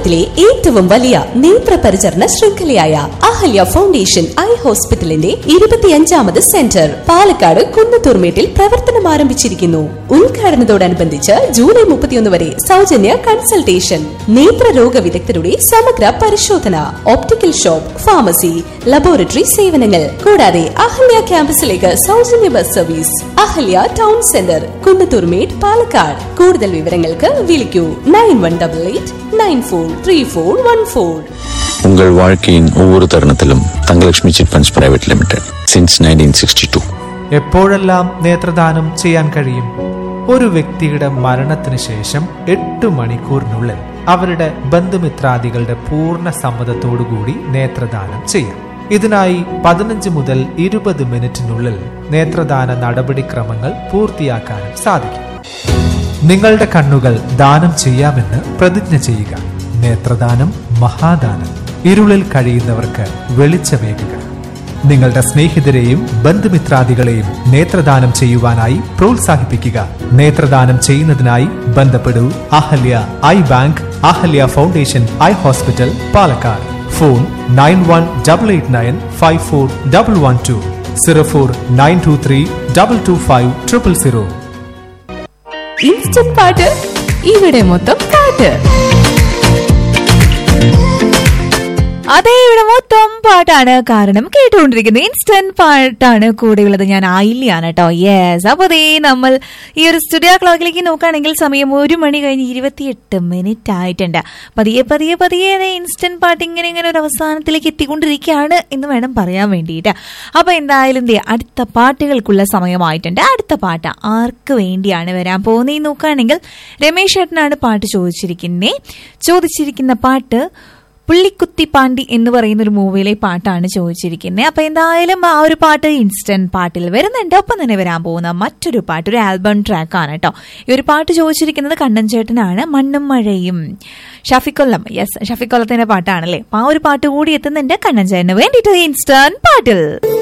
കേരളത്തിലെ ഏറ്റവും വലിയ നേത്ര പരിചരണ ശൃംഖലയായ അഹല്യ ഫൗണ്ടേഷൻ ഐ ഹോസ്പിറ്റലിന്റെ ഇരുപത്തിയഞ്ചാമത് സെന്റർ പാലക്കാട് കുന്നത്തൂർമേട്ടിൽ പ്രവർത്തനം ആരംഭിച്ചിരിക്കുന്നു ഉദ്ഘാടനത്തോടനുബന്ധിച്ച് ജൂലൈ മുപ്പത്തിയൊന്ന് വരെ സൗജന്യ കൺസൾട്ടേഷൻ നേത്രരോഗ വിദഗ്ധരുടെ സമഗ്ര പരിശോധന ഓപ്റ്റിക്കൽ ഷോപ്പ് ഫാർമസി ലബോറട്ടറി സേവനങ്ങൾ കൂടാതെ അഹല്യ ക്യാമ്പസിലേക്ക് സൗജന്യ bus service Ahalya town centre Kunnathurmedu Palakkad കൂടുതൽ വിവരങ്ങൾക്ക് വിളിക്കൂ nine one double eight nine four three four one four உங்கள் வாழ்க்கையின் ஒவ்வொரு தருணத்திலும் Thangalakshmi chit funds private limited since nineteen sixty two എപ്പോഴെല്ലാം നേത്രദാനം ചെയ്യാൻ കഴിയും ഒരു വ്യക്തിയുടെ മരണത്തിന് ശേഷം എട്ട് മണിക്കൂറിനുള്ളിൽ അവരുടെ ബന്ധുമിത്രാദികളുടെ പൂർണ്ണ സമ്മതത്തോടുകൂടി നേത്രദാനം ചെയ്യാം ഇതിനായി പതിനഞ്ച് മുതൽ ഇരുപത് മിനിറ്റിനുള്ളിൽ നേത്രദാന നടപടിക്രമങ്ങൾ പൂർത്തിയാക്കാനും സാധിക്കും നിങ്ങളുടെ കണ്ണുകൾ ദാനം ചെയ്യാമെന്ന് പ്രതിജ്ഞ ചെയ്യുക നേത്രദാനം മഹാദാനം ഇരുളിൽ കഴിയുന്നവർക്ക് വെളിച്ചമേകുക നിങ്ങളുടെ സ്നേഹിതരെയും ബന്ധുമിത്രാദികളെയും നേത്രദാനം ചെയ്യുവാനായി പ്രോത്സാഹിപ്പിക്കുക നേത്രദാനം ചെയ്യുന്നതിനായി ബന്ധപ്പെടൂ Ahalya eye bank Ahalya foundation eye hospital Palakkad phone nine one double eight nine five four double one two zero four nine two three double two five triple zero instant പാട്ട് ഇവിടെ മൊത്തം പാട്ട് അതെ ഇവിടെ മൊത്തം പാട്ടാണ് കാരണം കേട്ടുകൊണ്ടിരിക്കുന്നത് ഇൻസ്റ്റന്റ് പാട്ടാണ് കൂടെയുള്ളത് ഞാൻ ആയില്ലാണ് കേട്ടോ യെസ് അപ്പൊ ദേ നമ്മൾ ഈ ഒരു സ്റ്റുഡിയോ ക്ലോക്കിലേക്ക് നോക്കുകയാണെങ്കിൽ സമയം ഒരു മണി കഴിഞ്ഞ് ഇരുപത്തിയെട്ട് മിനിറ്റ് ആയിട്ടുണ്ട് പതിയെ പതിയെ പതിയെ ഇൻസ്റ്റന്റ് പാട്ട് ഇങ്ങനെ ഇങ്ങനെ ഒരു അവസാനത്തിലേക്ക് എത്തിക്കൊണ്ടിരിക്കുകയാണ് എന്ന് വേണം പറയാൻ വേണ്ടിയിട്ട് അപ്പൊ എന്തായാലും ദേ അടുത്ത പാട്ടുകൾക്കുള്ള സമയമായിട്ടുണ്ട് അടുത്ത പാട്ട് ആർക്ക് വേണ്ടിയാണ് വരാൻ പോകുന്നത് നോക്കുകയാണെങ്കിൽ രമേശ് ചേട്ടനാണ് പാട്ട് ചോദിച്ചിരിക്കുന്നേ ചോദിച്ചിരിക്കുന്ന പാട്ട് പുള്ളിക്കുത്തി പാണ്ടി എന്ന് പറയുന്ന ഒരു മൂവിയിലെ പാട്ടാണ് ചോദിച്ചിരിക്കുന്നത് അപ്പൊ എന്തായാലും ആ ഒരു പാട്ട് ഇൻസ്റ്റന്റ് പാട്ടിൽ വരുന്നുണ്ട് ഒപ്പം തന്നെ വരാൻ പോകുന്ന മറ്റൊരു പാട്ട് ഒരു ആൽബം ട്രാക്കാണ് കേട്ടോ ഈ ഒരു പാട്ട് ചോദിച്ചിരിക്കുന്നത് കണ്ണൻ ചേട്ടനാണ് മണ്ണും മഴയും ഷഫിക്കൊല്ലം യെസ് ഷഫിക്കൊല്ലത്തിന്റെ പാട്ടാണല്ലേ അപ്പൊ ആ ഒരു പാട്ട് കൂടി എത്തുന്നുണ്ട് കണ്ണൻ ചേട്ടന് വേണ്ടിയിട്ട് ഇൻസ്റ്റന്റ് പാട്ടിൽ